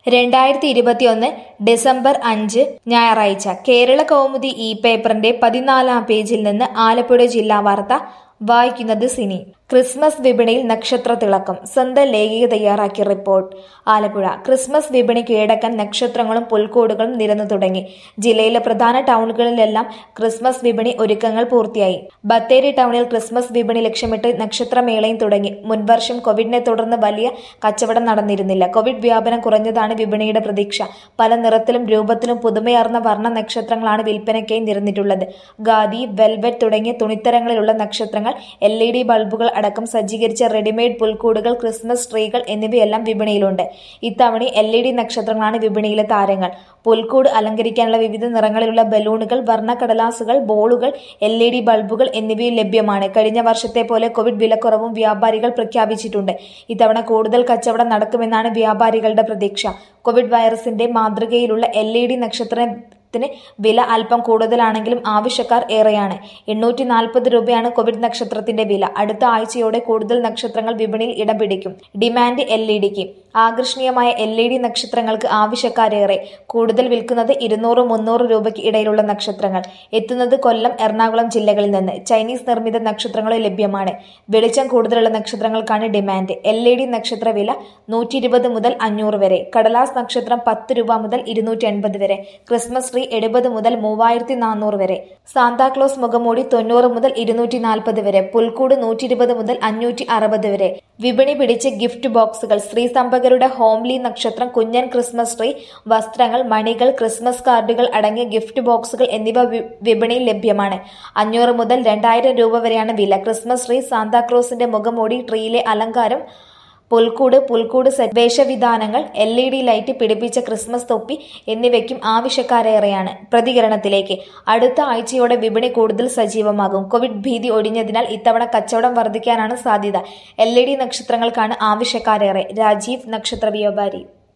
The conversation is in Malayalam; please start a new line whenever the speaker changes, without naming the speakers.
രണ്ടായിരത്തി ഇരുപത്തിയൊന്ന് ഡിസംബർ അഞ്ച് ഞായറാഴ്ച കേരള കൗമുദി ഇ പേപ്പറിന്റെ പതിനാലാം പേജിൽ നിന്ന് ആലപ്പുഴ ജില്ലാ വാർത്ത വായിക്കുന്നത് സിനി ക്രിസ്മസ് വിപണിയിൽ നക്ഷത്ര തിളക്കം സ്വന്തം ലേഖിക തയ്യാറാക്കിയ റിപ്പോർട്ട് ആലപ്പുഴ ക്രിസ്മസ് വിപണി കീഴടക്കാൻ നക്ഷത്രങ്ങളും പുൽക്കൂടുകളും നിരന്നു തുടങ്ങി ജില്ലയിലെ പ്രധാന ടൗണുകളിലെല്ലാം ക്രിസ്മസ് വിപണി ഒരുക്കങ്ങൾ പൂർത്തിയായി ബത്തേരി ടൗണിൽ ക്രിസ്മസ് വിപണി ലക്ഷ്യമിട്ട് നക്ഷത്രമേളയും തുടങ്ങി മുൻവർഷം കോവിഡിനെ തുടർന്ന് വലിയ കച്ചവടം നടന്നിരുന്നില്ല കോവിഡ് വ്യാപനം കുറഞ്ഞതാണ് വിപണിയുടെ പ്രതീക്ഷ പല നിറത്തിലും രൂപത്തിലും പുതുമയാർന്ന വർണ്ണ നക്ഷത്രങ്ങളാണ് വിൽപ്പനയ്ക്കായി നിരന്നിട്ടുള്ളത് ഖാദി വെൽവെറ്റ് തുടങ്ങിയ തുണിത്തരങ്ങളിലുള്ള നക്ഷത്രങ്ങൾ എൽ ഇ ഡി ബൾബുകൾ അടക്കം സജ്ജീകരിച്ച റെഡിമെയ്ഡ് പുൽക്കൂടുകൾ ക്രിസ്മസ് ട്രീകൾ എന്നിവയെല്ലാം വിപണിയിലുണ്ട് ഇത്തവണ എൽ ഇ ഡി നക്ഷത്രങ്ങളാണ് വിപണിയിലെ താരങ്ങൾ പുൽക്കൂട് അലങ്കരിക്കാനുള്ള വിവിധ നിറങ്ങളിലുള്ള ബലൂണുകൾ വർണ്ണക്കടലാസുകൾ ബോളുകൾ എൽ ഇ ഡി ബൾബുകൾ എന്നിവയും ലഭ്യമാണ് കഴിഞ്ഞ വർഷത്തെ പോലെ കോവിഡ് വിലക്കുറവും വ്യാപാരികൾ പ്രഖ്യാപിച്ചിട്ടുണ്ട് ഇത്തവണ കൂടുതൽ കച്ചവടം നടക്കുമെന്നാണ് വ്യാപാരികളുടെ പ്രതീക്ഷ കോവിഡ് വൈറസിന്റെ മാതൃകയിലുള്ള എൽ ഇ ഡി നക്ഷത്രത്തിന് വില അല്പം കൂടുതലാണെങ്കിലും ആവശ്യക്കാർ ഏറെയാണ് എണ്ണൂറ്റി നാൽപ്പത് രൂപയാണ് കോവിഡ് നക്ഷത്രത്തിന്റെ വില അടുത്ത ആഴ്ചയോടെ കൂടുതൽ നക്ഷത്രങ്ങൾ വിപണിയിൽ ഇടം പിടിക്കും ഡിമാൻഡ് എൽ ഇ ഡിക്ക് ആകർഷണീയമായ എൽ ഇ ഡി നക്ഷത്രങ്ങൾക്ക് ആവശ്യക്കാരേറെ കൂടുതൽ വിൽക്കുന്നത് ഇരുന്നൂറ് മുന്നൂറ് രൂപയ്ക്ക് ഇടയിലുള്ള നക്ഷത്രങ്ങൾ എത്തുന്നത് കൊല്ലം എറണാകുളം ജില്ലകളിൽ നിന്ന് ചൈനീസ് നിർമ്മിത നക്ഷത്രങ്ങളും ലഭ്യമാണ് വെളിച്ചം കൂടുതലുള്ള നക്ഷത്രങ്ങൾക്കാണ് ഡിമാൻഡ് എൽ ഇ ഡി നക്ഷത്ര വില നൂറ്റി ഇരുപത് മുതൽ അഞ്ഞൂറ് വരെ കടലാസ് നക്ഷത്രം പത്ത് രൂപ മുതൽ ഇരുന്നൂറ്റി എൺപത് വരെ ക്രിസ്മസ് ട്രീ എഴുപത് മുതൽ മൂവായിരത്തി നാനൂറ് വരെ സാന്താക്ലോസ് മുഖമൂടി തൊണ്ണൂറ് മുതൽ ഇരുന്നൂറ്റി നാൽപ്പത് വരെ പുൽക്കൂട് നൂറ്റി ഇരുപത് മുതൽ അഞ്ഞൂറ്റി അറുപത് വരെ വിപണി പിടിച്ച് ഗിഫ്റ്റ് ബോക്സുകൾ സ്ത്രീ സമ്പകരുടെ ഹോംലി നക്ഷത്രം കുഞ്ഞൻ ക്രിസ്മസ് ട്രീ വസ്ത്രങ്ങൾ മണികൾ ക്രിസ്മസ് കാർഡുകൾ അടങ്ങിയ ഗിഫ്റ്റ് ബോക്സുകൾ എന്നിവ വി- വിപണിയിൽ ലഭ്യമാണ് അഞ്ഞൂറ് മുതൽ രണ്ടായിരം രൂപ വരെയാണ് വില ക്രിസ്മസ് ട്രീ സാന്താക്ലോസിന്റെ മുഖമൂടി ട്രീയിലെ അലങ്കാരം പുൽക്കൂട് പുൽക്കൂട് സെറ്റ് വേഷവിധാനങ്ങൾ എൽ ഇ ഡി ലൈറ്റ് പിടിപ്പിച്ച ക്രിസ്മസ് തൊപ്പി എന്നിവയ്ക്കും ആവശ്യക്കാരേറെയാണ് പ്രതികരണത്തിലേക്ക് അടുത്ത ആഴ്ചയോടെ വിപണി കൂടുതൽ സജീവമാകും കോവിഡ് ഭീതി ഒഴിഞ്ഞതിനാൽ ഇത്തവണ കച്ചവടം വർദ്ധിക്കാനാണ് സാധ്യത എൽ ഇ ഡി നക്ഷത്രങ്ങൾക്കാണ് ആവശ്യക്കാരേറെ രാജീവ് നക്ഷത്ര വ്യാപാരി